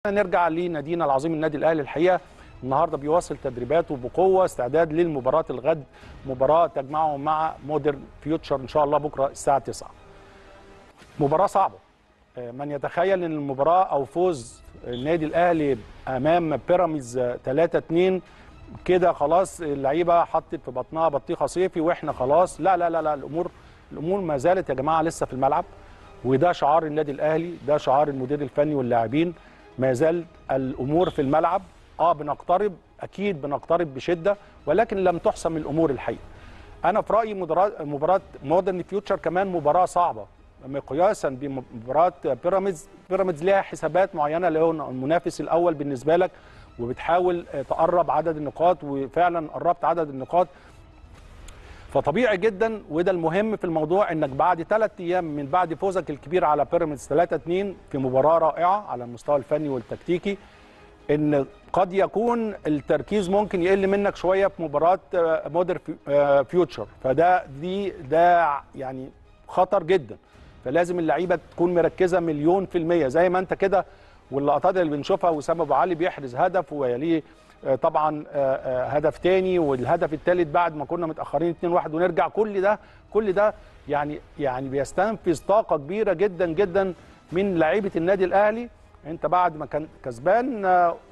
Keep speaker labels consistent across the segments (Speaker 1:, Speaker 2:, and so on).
Speaker 1: نرجع لنادينا العظيم النادي الاهلي الحقيقه النهارده بيواصل تدريباته بقوه استعداد للمباراه الغد مباراه تجمعه مع مودرن فيوتشر ان شاء الله بكره الساعه 9 مباراه صعبه من يتخيل ان المباراه او فوز النادي الاهلي امام بيراميدز 3 2 كده خلاص اللعيبه حطت في بطنها بطيخه صيفي واحنا خلاص لا لا لا لا الامور الامور ما زالت يا جماعه لسه في الملعب وده شعار النادي الاهلي ده شعار المدير الفني واللاعبين ما زال الامور في الملعب اه بنقترب اكيد بنقترب بشده ولكن لم تحسم الامور الحقيقه انا في رايي مباراه مودرن فيوتشر كمان مباراه صعبه مقياسا بمباراه بيراميدز بيراميدز ليها حسابات معينه اللي هو المنافس الاول بالنسبه لك وبتحاول تقرب عدد النقاط وفعلا قربت عدد النقاط فطبيعي جدا وده المهم في الموضوع انك بعد ثلاث ايام من بعد فوزك الكبير على بيراميدز 3 2 في مباراه رائعه على المستوى الفني والتكتيكي ان قد يكون التركيز ممكن يقل منك شويه في مباراه مودر فيوتشر فده دي ده يعني خطر جدا فلازم اللعيبه تكون مركزه مليون في الميه زي ما انت كده واللقطات اللي بنشوفها وسام ابو علي بيحرز هدف ويليه طبعا هدف تاني والهدف الثالث بعد ما كنا متاخرين 2-1 ونرجع كل ده كل ده يعني يعني بيستنفذ طاقه كبيره جدا جدا من لعيبه النادي الاهلي انت بعد ما كان كسبان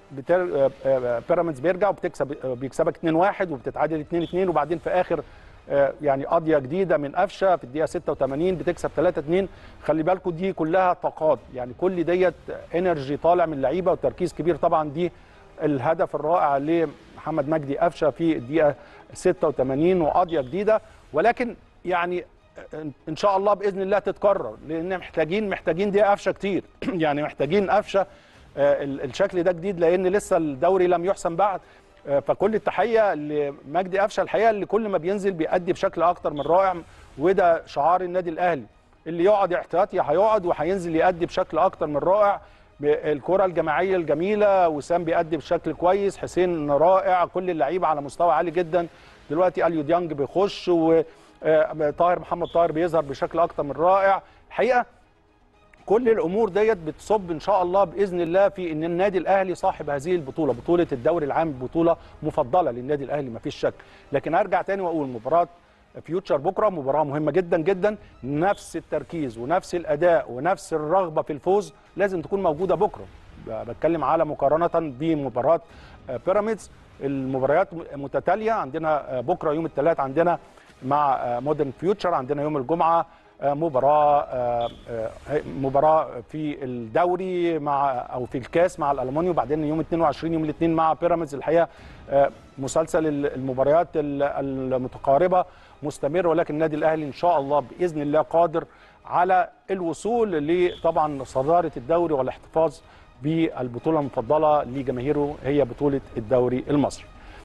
Speaker 1: بيراميدز بيرجع وبتكسب بيكسبك 2-1 وبتتعادل 2-2 وبعدين في اخر يعني قضيه جديده من قفشه في الدقيقه 86 بتكسب 3-2 خلي بالكم دي كلها طاقات يعني كل ديت انرجي طالع من اللعيبه وتركيز كبير طبعا دي الهدف الرائع لمحمد مجدي قفشه في الدقيقه 86 وقضيه جديده ولكن يعني ان شاء الله باذن الله تتكرر لان محتاجين محتاجين دي قفشه كتير يعني محتاجين قفشه الشكل ده جديد لان لسه الدوري لم يحسم بعد فكل التحيه لمجدي قفشه الحقيقه اللي كل ما بينزل بيأدي بشكل اكتر من رائع وده شعار النادي الاهلي اللي يقعد احتياطي هيقعد وهينزل يأدي بشكل اكتر من رائع الكره الجماعيه الجميله وسام بيأدي بشكل كويس حسين رائع كل اللعيبه على مستوى عالي جدا دلوقتي اليو ديانج بيخش وطاهر محمد طاهر بيظهر بشكل اكتر من رائع الحقيقه كل الامور ديت بتصب ان شاء الله باذن الله في ان النادي الاهلي صاحب هذه البطوله بطوله الدوري العام بطوله مفضله للنادي الاهلي ما فيش شك لكن ارجع تاني واقول مباراه فيوتشر بكره مباراه مهمه جدا جدا نفس التركيز ونفس الاداء ونفس الرغبه في الفوز لازم تكون موجوده بكره بتكلم على مقارنه بمباراه بيراميدز المباريات متتاليه عندنا بكره يوم الثلاث عندنا مع مودرن فيوتشر عندنا يوم الجمعه مباراه مباراه في الدوري مع او في الكاس مع الالماني وبعدين يوم 22 يوم الاثنين مع بيراميدز الحقيقه مسلسل المباريات المتقاربه مستمر ولكن النادي الاهلي ان شاء الله باذن الله قادر على الوصول لطبعا صداره الدوري والاحتفاظ بالبطوله المفضله لجماهيره هي بطوله الدوري المصري